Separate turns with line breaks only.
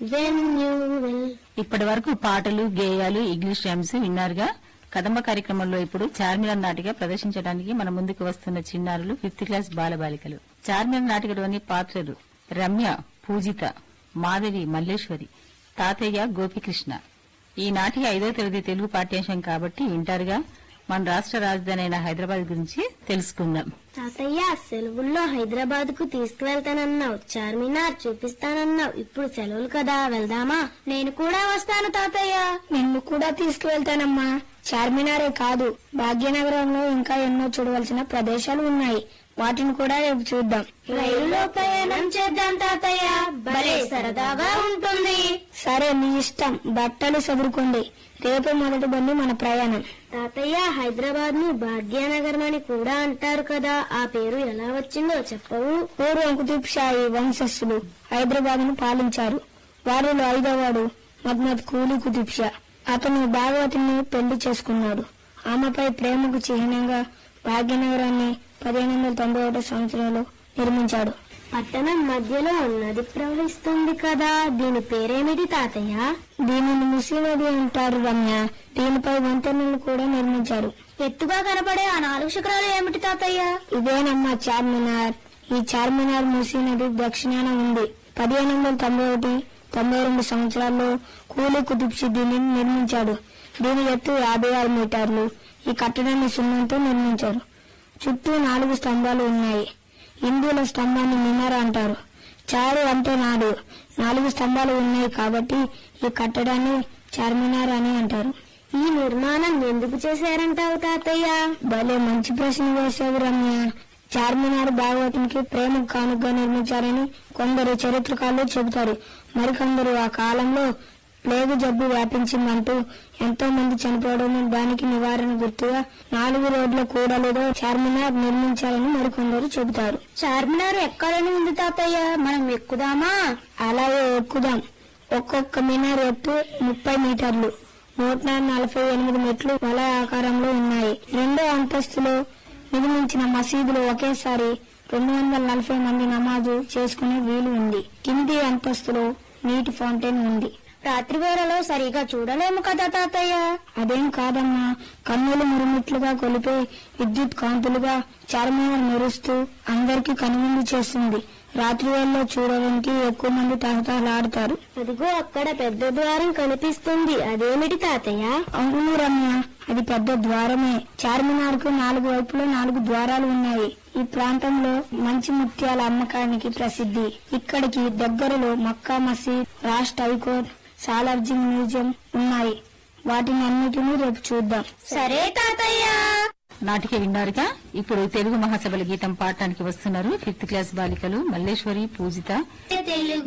when you will.
ఇప్పటి వరకు పాటలు గేయాలు ఇంగ్లీష్ రైమ్స్ విన్నారుగా కదంబ కార్యక్రమంలో ఇప్పుడు చార్మినార్ నాటిక ప్రదర్శించడానికి మన ముందుకు వస్తున్న చిన్నారులు ఫిఫ్త్ క్లాస్ బాలబాలికలు చార్మినార్ నాటికలోని పాత్రలు రమ్య పూజిత మాధవి మల్లేశ్వరి తాతయ్య గోపికృష్ణ ఈ నాటిక ఐదో తరగతి తెలుగు పాఠ్యాంశం కాబట్టి వింటారుగా మన రాష్ట్ర రాజధాని అయిన హైదరాబాద్ గురించి తెలుసుకుందాం
తాతయ్య సెలవుల్లో హైదరాబాద్ కు తీసుకువెళ్తానన్నావు చార్మినార్ చూపిస్తానన్నావు ఇప్పుడు సెలవులు కదా వెళ్దామా నేను కూడా వస్తాను తాతయ్య
నిన్ను కూడా తీసుకువెళ్తానమ్మా చార్మినారే కాదు భాగ్యనగరంలో ఇంకా ఎన్నో చూడవలసిన ప్రదేశాలు ఉన్నాయి వాటిని కూడా రేపు చూద్దాం
రైలులో ప్రయాణం చేద్దాం తాతయ్య భలే సరదాగా ఉంటుంది
సరే మీ ఇష్టం బట్టలు చదువుకోండి రేపే మొదటి బండి మన ప్రయాణం
తాతయ్య హైదరాబాద్ ను భాగ్యనగరం అని కూడా అంటారు కదా ఆ పేరు ఎలా వచ్చిందో చెప్పవు
పూర్వం కుతుబ్ షాహీ వంశస్థులు హైదరాబాద్ ను పాలించారు వారిలో ఐదవవాడు మహమ్మద్ కూలీ కుతుబ్ షా అతను భాగవతిని పెళ్లి చేసుకున్నాడు ఆమెపై ప్రేమకు చిహ్నంగా భాగ్యనగరాన్ని పదిహేను వందల తొంభై ఒకటో సంవత్సరంలో నిర్మించాడు
పట్టణం మధ్యలో నది ప్రవహిస్తుంది కదా దీని పేరేమిటి తాతయ్య
దీనిని ముసి నది అంటారు రమ్య దీనిపై వంతెనలు కూడా నిర్మించారు
ఎత్తుగా కనపడే ఆ నాలుగు శిఖరాలు ఏమిటి తాతయ్య
ఇదేనమ్మా చార్మినార్ ఈ చార్మినార్ మూసీ నది దక్షిణాన ఉంది పదిహేను వందల తొంభై ఒకటి తొంభై రెండు సంవత్సరాల్లో కూలీ కుతుబ్ షా దీనిని నిర్మించాడు దీని ఎత్తు యాభై ఆరు మీటర్లు ఈ కట్టడాన్ని సున్నంతో నిర్మించారు చుట్టూ నాలుగు స్తంభాలు ఉన్నాయి హిందువుల స్తంభాన్ని మినార్ అంటారు చారు అంటే నాడు నాలుగు స్తంభాలు ఉన్నాయి కాబట్టి ఈ కట్టడాన్ని చార్మినార్ అని అంటారు
ఈ నిర్మాణం ఎందుకు చేశారంటావు తాతయ్య
భలే మంచి ప్రశ్న వేశావు రమ్య చార్మినార్ భాగవతునికి ప్రేమ కానుకగా నిర్మించారని కొందరు చరిత్రకారులు చెబుతారు మరికొందరు ఆ కాలంలో ప్లేగు జబ్బు వ్యాపించిందంటూ ఎంతో మంది చనిపోవడం దానికి నివారణ గుర్తుగా నాలుగు రోడ్ల కూడలిలో చార్మినార్ నిర్మించాలని మరికొందరు చెబుతారు
చార్మినార్ ఎక్కాలని ఉంది తాతయ్య మనం ఎక్కుదామా
అలాగే ఎక్కుదాం ఒక్కొక్క మినార్ ఎత్తు ముప్పై మీటర్లు నూట నలభై ఎనిమిది మెట్లు వల ఆకారంలో ఉన్నాయి రెండో అంతస్తులో నిర్మించిన మసీదులు ఒకేసారి రెండు వందల నలభై మంది నమాజు చేసుకునే వీలు ఉంది కింది అంతస్తులో నీటి ఫౌంటైన్ ఉంది
రాత్రి వేళలో సరిగా చూడలేము కదా తాతయ్య
అదేం కాదమ్మా కన్నులు మురుమిట్లుగా కొలిపే విద్యుత్ కాంతులుగా చార్మినార్ మెరుస్తూ అందరికీ కనువిందు చేస్తుంది రాత్రి వేళలో చూడడానికి ఎక్కువ మంది తహతహలాడతారు
అదిగో అక్కడ పెద్ద ద్వారం కనిపిస్తుంది అదేమిటి తాతయ్య
అవును రమ్య అది పెద్ద ద్వారమే చార్మినార్ కు నాలుగు వైపులా నాలుగు ద్వారాలు ఉన్నాయి ఈ ప్రాంతంలో మంచి ముత్యాల అమ్మకానికి ప్రసిద్ధి ఇక్కడికి దగ్గరలో మక్కా మసీద్ రాష్ట్ర హైకోర్టు సాలార్జింగ్ మ్యూజియం ఉన్నాయి వాటిని అన్నిటినీ రేపు చూద్దాం
సరే తాతయ్య
నాటిక విన్నారుగా ఇప్పుడు తెలుగు మహాసభల గీతం పాడటానికి వస్తున్నారు ఫిఫ్త్ క్లాస్ బాలికలు మల్లేశ్వరి పూజిత
తెలుగు